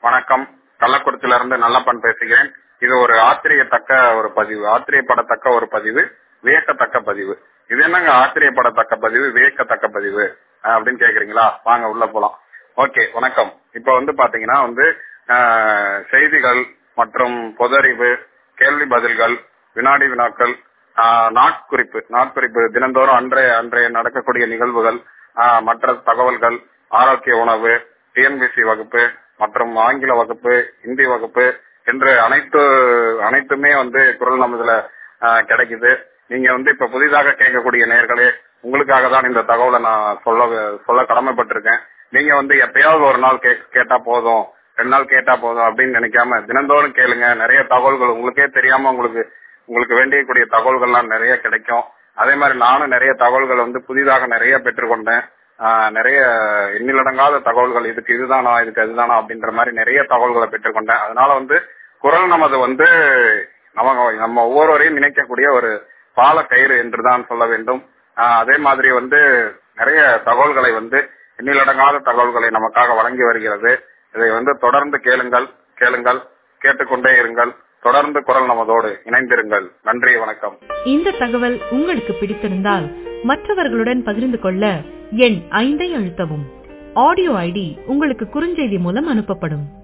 வணக்கம் கள்ளக்குறிச்சியில இருந்து நல்லப்பன் பேசுகிறேன் இது ஒரு ஆச்சரியத்தக்க ஒரு பதிவு ஆச்சரியப்படத்தக்க ஒரு பதிவு வியக்கத்தக்க பதிவு இது என்னங்க ஆச்சரியப்படத்தக்க பதிவு வியக்கத்தக்க பதிவு அஹ், அப்படின்னு கேக்குறீங்களா வாங்க உள்ள போலாம் ஓகே வணக்கம் இப்ப வந்து பாத்தீங்கன்னா வந்து அஹ், செய்திகள் மற்றும் பொதறிவு கேள்வி பதில்கள் வினாடி வினாக்கள் ஆஹ், நாட்குறிப்பு நாட்குறிப்பு தினந்தோறும் அன்றைய அன்றைய நடக்கக்கூடிய நிகழ்வுகள் ஆஹ், மற்ற தகவல்கள் ஆரோக்கிய உணவு டிஎன்பிசி வகுப்பு மற்றும் ஆங்கில வகுப்பு ஹிந்தி வகுப்பு என்று அனைத்து அனைத்துமே வந்து குரல் நமதுல ஆஹ், கிடைக்குது நீங்க வந்து இப்ப புதிதாக கேட்கக்கூடிய நேர்களே உங்களுக்காக தான் இந்த தகவலை நான் சொல்ல சொல்ல கடமைப்பட்டிருக்கேன் நீங்க வந்து எப்பயாவது ஒரு நாள் கே கேட்டா போதும் ரெண்டு நாள் கேட்டா போதும் அப்படின்னு நினைக்காம தினந்தோறும் கேளுங்க நிறைய தகவல்கள் உங்களுக்கே தெரியாம உங்களுக்கு உங்களுக்கு வேண்டியக்கூடிய தகவல்கள்லாம் நிறைய கிடைக்கும் அதே மாதிரி நானும் நிறைய தகவல்கள் வந்து புதிதாக நிறைய பெற்றுக்கொண்டேன் ஆஹ் நிறைய எண்ணிலடங்காத தகவல்கள் இதுக்கு இதுதானா இதுக்கு அதுதானா அப்படின்ற மாதிரி நிறைய தகவல்களை பெற்றுக்கொண்டேன் அதனால வந்து குரல் நமது வந்து நம்ம நம்ம ஒவ்வொருவரையும் நினைக்கக்கூடிய ஒரு பால கயிறு என்றுதான் சொல்ல வேண்டும் ஆஹ் அதே மாதிரி வந்து நிறைய தகவல்களை வந்து எண்ணிலடங்காத தகவல்களை நமக்காக வழங்கி வருகிறது இதை வந்து தொடர்ந்து கேளுங்கள் கேளுங்கள் கேட்டுக்கொண்டே இருங்கள் தொடர்ந்து குரல் நமதோடு இணைந்திருங்கள் நன்றி வணக்கம் இந்த தகவல் உங்களுக்கு பிடித்திருந்தால் மற்றவர்களுடன் பகிர்ந்து கொள்ள எண் ஐந்தை அழுத்தவும் ஆடியோ ஐடி உங்களுக்கு குறுஞ்செய்தி மூலம் அனுப்பப்படும்